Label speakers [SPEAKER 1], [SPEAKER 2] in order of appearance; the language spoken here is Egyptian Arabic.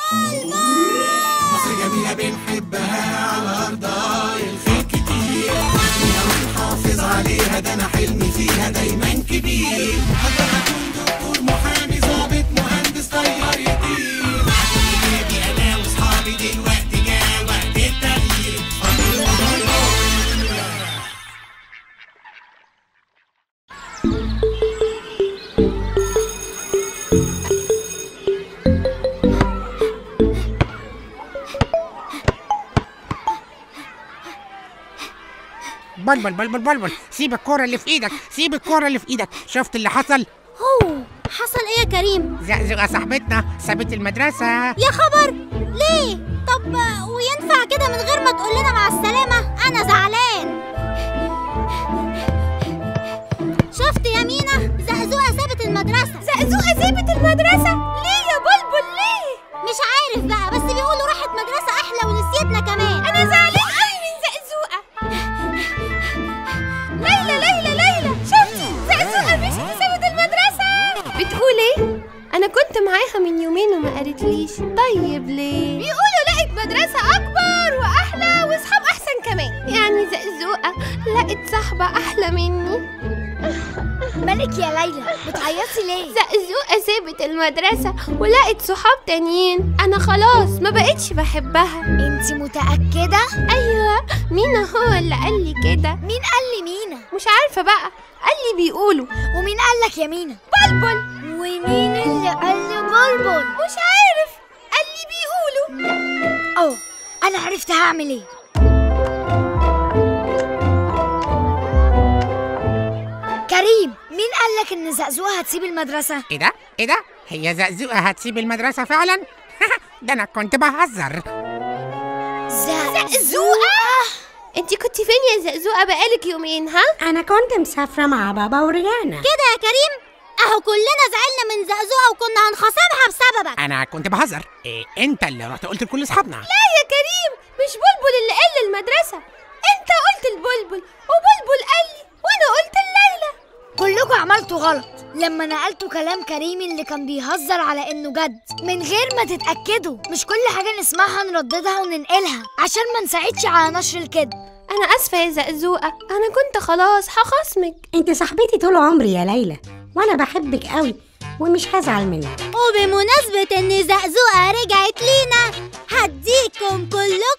[SPEAKER 1] مصر جميلة بنحبها على أرضها الخير كتير نحميها ونحافظ عليها ده أنا حلمي فيها دايما كبير أقدر أكون دكتور محامي ضابط مهندس طيار يطير كل نادي أنا وأصحابي دلوقتي جا وقت التغيير اتفضلوا والله
[SPEAKER 2] بلبل بلبل بلبل سيب الكرة اللي في ايدك سيب الكرة اللي في ايدك شفت اللي حصل
[SPEAKER 3] هو حصل ايه يا كريم
[SPEAKER 2] زقزقة صاحبتنا سابت المدرسة
[SPEAKER 3] يا خبر ليه طب آه، وينفع كده من غير ما تقول لنا مع السلامة انا زعلان شفت يا مينا زقزوقة سابت المدرسة زقزوقة سابت المدرسة ليه يا بلبل ليه مش عارف بقى بس بيقولوا راحت مدرسة احلى ونسيتنا كمان انا زعلان قوي من زقزوقة ليلى ليلى ليلى شفتي زقزوقة مشيت سابت المدرسة
[SPEAKER 4] بتقول ايه؟ انا كنت معاها من يومين وما قالتليش طيب ليه؟
[SPEAKER 3] بيقولوا لقت مدرسة أكبر وأحلى وأصحاب أحسن كمان
[SPEAKER 4] يعني زقزوقة لقت صاحبة أحلى مني
[SPEAKER 3] مالك يا ليلى بتعيطي ليه؟
[SPEAKER 4] زقزوقة سابت المدرسة ولقت صحاب تانيين أنا خلاص ما بقتش بحبها
[SPEAKER 3] انت متأكدة؟
[SPEAKER 4] أيوة مينا هو اللي قال لي كده
[SPEAKER 3] مين قال لي مينا؟
[SPEAKER 4] مش عارفة بقى قال لي بيقولوا
[SPEAKER 3] ومين قال لك يا مينا؟ بلبل ومين اللي قال لي بلبل؟ مش عارف قال لي بيقولوا اه أنا عرفت هعمل ايه كريم مين قال لك ان زقزوقة هتسيب المدرسة؟
[SPEAKER 2] ايه ده ايه ده هي زقزقة هتسيب المدرسة فعلا ده انا كنت بهزر
[SPEAKER 3] زقزوقة؟
[SPEAKER 4] انتي كنت فين يا زقزوقة بقالك يومين ها؟
[SPEAKER 5] أنا كنت مسافرة مع بابا ورجعنا
[SPEAKER 3] كده يا كريم اهو كلنا زعلنا من زقزوقة وكنا هنخاصمها بسببك
[SPEAKER 2] انا كنت بهزر إيه انت اللي رحت قلت لكل اصحابنا
[SPEAKER 4] لا يا كريم مش بلبل اللي قال المدرسة انت قلت البلبل وبلبل قال لي وانا قلت الليلة
[SPEAKER 3] كلكم عملتوا غلط لما نقلتوا كلام كريم اللي كان بيهزر على انه جد من غير ما تتأكدوا مش كل حاجة نسمعها نرددها وننقلها عشان ما نساعدش على نشر الكذب
[SPEAKER 4] انا اسفة يا زقزوقة انا كنت خلاص هخصمك
[SPEAKER 5] أنت صاحبتي طول عمري يا ليلى وأنا بحبك قوي ومش هزعل منك
[SPEAKER 3] وبمناسبة ان زقزوقة رجعت لينا هديكم كلكم